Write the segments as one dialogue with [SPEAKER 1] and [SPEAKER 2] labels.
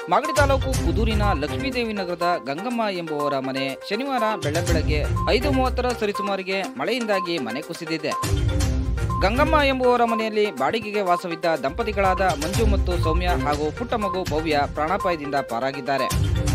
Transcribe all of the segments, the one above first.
[SPEAKER 1] ಮಾಗಡಿ ತಾಲೂಕು ಕುದೂರಿನ ಲಕ್ಷ್ಮೀದೇವಿ ನಗರದ ಗಂಗಮ್ಮ ಎಂಬುವವರ ಮನೆ ಶನಿವಾರ ಬೆಳ್ಳಂಬೆಳಗ್ಗೆ ಐದು ಮೂವತ್ತರ ಸರಿಸುಮಾರಿಗೆ ಮಳೆಯಿಂದಾಗಿ ಮನೆ ಕುಸಿದಿದೆ ಗಂಗಮ್ಮ ಎಂಬುವವರ ಮನೆಯಲ್ಲಿ ಬಾಡಿಗೆಗೆ ವಾಸವಿದ್ದ ದಂಪತಿಗಳಾದ ಮಂಜು ಮತ್ತು ಸೌಮ್ಯ ಹಾಗೂ ಪುಟ್ಟ ಮಗು ಭವ್ಯ ಪ್ರಾಣಾಪಾಯದಿಂದ ಪಾರಾಗಿದ್ದಾರೆ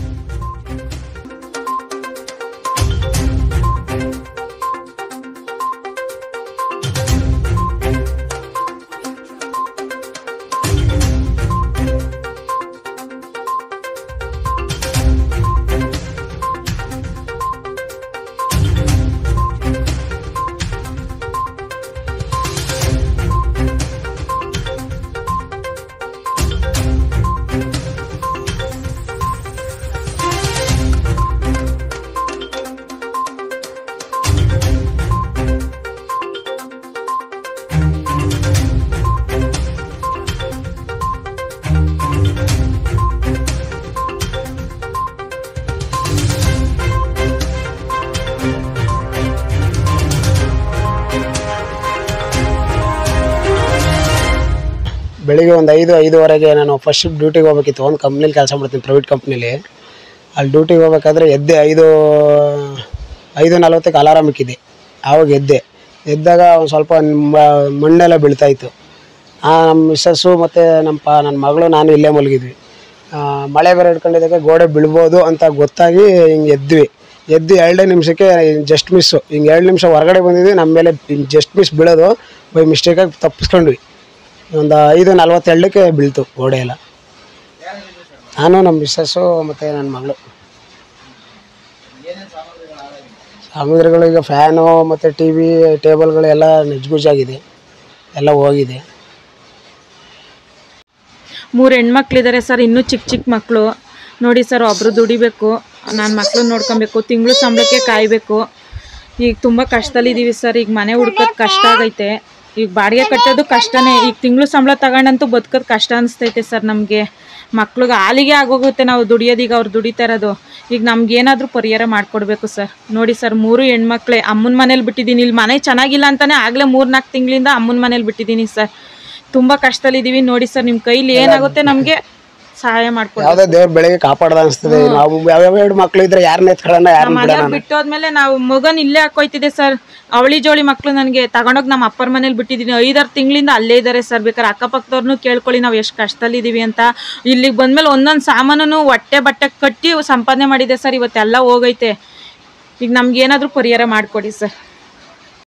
[SPEAKER 2] ಬೆಳಿಗ್ಗೆ ಒಂದು ಐದು ಐದುವರೆಗೆ ನಾನು ಫಸ್ಟ್ ಶಿಫ್ಟ್ ಡ್ಯೂಟಿಗೆ ಹೋಗ್ಬೇಕಿತ್ತು ಒಂದು ಕಂಪ್ನಿಲಿ ಕೆಲಸ ಮಾಡ್ತೀನಿ ಪ್ರೈವೇಟ್ ಕಂಪ್ನಿಲಿ ಅಲ್ಲಿ ಡ್ಯೂಟಿಗೆ ಹೋಗ್ಬೇಕಾದ್ರೆ ಎದ್ದೆ ಐದು ಐದು ನಲ್ವತ್ತಕ್ಕೆ ಅಲಾರಾಮ್ ಇಕ್ಕಿದ್ದೆ ಆವಾಗ ಎದ್ದೆ ಎದ್ದಾಗ ಒಂದು ಸ್ವಲ್ಪ ಮ- ಮಣ್ಣೆಲ್ಲ ಬೀಳ್ತಾಯಿತ್ತು ನಮ್ಮ ಮಿಸ್ಸಸ್ಸು ಮತ್ತು ನಮ್ಮ ಪ ನನ್ನ ಮಗಳು ನಾನು ಇಲ್ಲೇ ಮಲಗಿದ್ವಿ ಆ, ಮಳೆ ಬೇರೆ ಹಿಡ್ಕೊಂಡಿದ್ದಕ್ಕೆ ಗೋಡೆ ಬೀಳ್ಬೋದು ಅಂತ ಗೊತ್ತಾಗಿ ಹಿಂಗೆ ಎದ್ವಿ ಎದ್ದು ಎರಡೇ ನಿಮಿಷಕ್ಕೆ ಜಸ್ಟ್ ಮಿಸ್ಸು ಹಿಂಗೆ ಎರಡು ನಿಮಿಷ ಹೊರಗಡೆ ಬಂದಿದ್ವಿ ನಮ್ಮ ಮೇಲೆ ಜಸ್ಟ್ ಮಿಸ್ ಬೀಳೋದು ಬೈ ಮಿಸ್ಟೇಕಾಗಿ ತಪ್ಪಿಸ್ಕೊಂಡ್ವಿ ಒಂದು ಐದು ನಲ್ವತ್ತೆರಡಕ್ಕೆ ಬೀಳ್ತು ಗೋಡೆ ಎಲ್ಲ ನಾನು ನಮ್ಮ ಮಿಸ್ಸಸ್ಸು ಮತ್ತು ನನ್ನ ಮಗಳು ಸಾಮಗ್ರಿಗಳು ಈಗ ಫ್ಯಾನು ಮತ್ತು ಟಿ ವಿ ಟೇಬಲ್ಗಳು ಎಲ್ಲ ನಜ್ಗುಜ್ಜಾಗಿದೆ ಎಲ್ಲ ಹೋಗಿದೆ
[SPEAKER 3] ಮೂರು ಹೆಣ್ಮಕ್ಳಿದ್ದಾರೆ ಸರ್ ಇನ್ನೂ ಚಿಕ್ಕ ಚಿಕ್ಕ ಮಕ್ಕಳು ನೋಡಿ ಸರ್ ಒಬ್ಬರು ದುಡಿಬೇಕು ನಾನು ಮಕ್ಳನ್ನ ನೋಡ್ಕೊಬೇಕು ತಿಂಗಳು ಸಂಬಳಕ್ಕೆ ಕಾಯಬೇಕು ಈಗ ತುಂಬ ಕಷ್ಟದಲ್ಲಿದ್ದೀವಿ ಸರ್ ಈಗ ಮನೆ ಹುಡ್ಕೋದು ಕಷ್ಟ ಆಗೈತೆ ಈಗ ಬಾಡಿಗೆ ಕಟ್ಟೋದು ಕಷ್ಟನೇ ಈಗ ತಿಂಗಳು ಸಂಬಳ ತಗೊಂಡಂತೂ ಬದುಕೋದು ಕಷ್ಟ ಅನಿಸ್ತೈತೆ ಸರ್ ನಮಗೆ ಮಕ್ಳಿಗೆ ಹಾಲಿಗೆ ಆಗೋಗುತ್ತೆ ನಾವು ದುಡಿಯೋದು ಈಗ ಅವ್ರು ದುಡಿತಾ ಇರೋದು ಈಗ ನಮ್ಗೆ ಏನಾದರೂ ಪರಿಹಾರ ಮಾಡಿಕೊಡ್ಬೇಕು ಸರ್ ನೋಡಿ ಸರ್ ಮೂರು ಹೆಣ್ಮಕ್ಳೇ ಅಮ್ಮನ ಮನೇಲಿ ಬಿಟ್ಟಿದ್ದೀನಿ ಇಲ್ಲಿ ಮನೆ ಚೆನ್ನಾಗಿಲ್ಲ ಅಂತಾನೆ ಆಗಲೇ ಮೂರು ನಾಲ್ಕು ತಿಂಗಳಿಂದ ಅಮ್ಮನ ಮನೇಲಿ ಬಿಟ್ಟಿದ್ದೀನಿ ಸರ್ ತುಂಬ ಕಷ್ಟದಲ್ಲಿದ್ದೀವಿ ನೋಡಿ ಸರ್ ನಿಮ್ಮ ಕೈಲಿ ಏನಾಗುತ್ತೆ ನಮಗೆ ಸಹಾಯ ಮಾಡ್ಕೊಡಿ
[SPEAKER 2] ಯಾವುದೇ ದೇವ್ರ ಬೆಳಗ್ಗೆ ಕಾಪಾಡ್ದ ಅನಿಸ್ತದೆ ನಾವು ಯಾವ್ಯಾವ ಎರಡು ಮಕ್ಳು ಇದ್ರೆ ಯಾರನ್ನ ಎತ್ಕೊಳ್ಳೋಣ ಯಾರನ್ನ
[SPEAKER 3] ಮನೆ
[SPEAKER 2] ಬಿಡೋಣ
[SPEAKER 3] ಬಿಟ್ಟೋದ್ಮೇಲೆ ನಾವು ಮಗನ್ ಇಲ್ಲೇ ಹಾಕೋಯ್ತಿದೆ ಸರ್ ಅವಳಿ ಜೋಳಿ ಮಕ್ಳು ನನಗೆ ತಗೊಂಡೋಗಿ ನಮ್ಮ ಅಪ್ಪರ ಮನೇಲಿ ಬಿಟ್ಟಿದ್ದೀನಿ ಐದಾರು ತಿಂಗಳಿಂದ ಅಲ್ಲೇ ಇದ್ದಾರೆ ಸರ್ ಬೇಕಾದ್ರೆ ಅಕ್ಕಪಕ್ಕದವ್ರನ್ನೂ ಕೇಳ್ಕೊಳ್ಳಿ ನಾವು ಎಷ್ಟು ಕಷ್ಟದಲ್ಲಿದ್ದೀವಿ ಅಂತ ಇಲ್ಲಿಗೆ ಬಂದ್ಮೇಲೆ ಒಂದೊಂದು ಸಾಮಾನು ಹೊಟ್ಟೆ ಬಟ್ಟೆ ಕಟ್ಟಿ ಸಂಪಾದನೆ ಮಾಡಿದೆ ಸರ್ ಇವತ್ತೆಲ್ಲ ಹೋಗೈತೆ ಈಗ ನಮ್ಗೆ ಏನಾದರೂ ಪರಿಹಾರ ಮಾಡಿಕೊಡಿ ಸರ್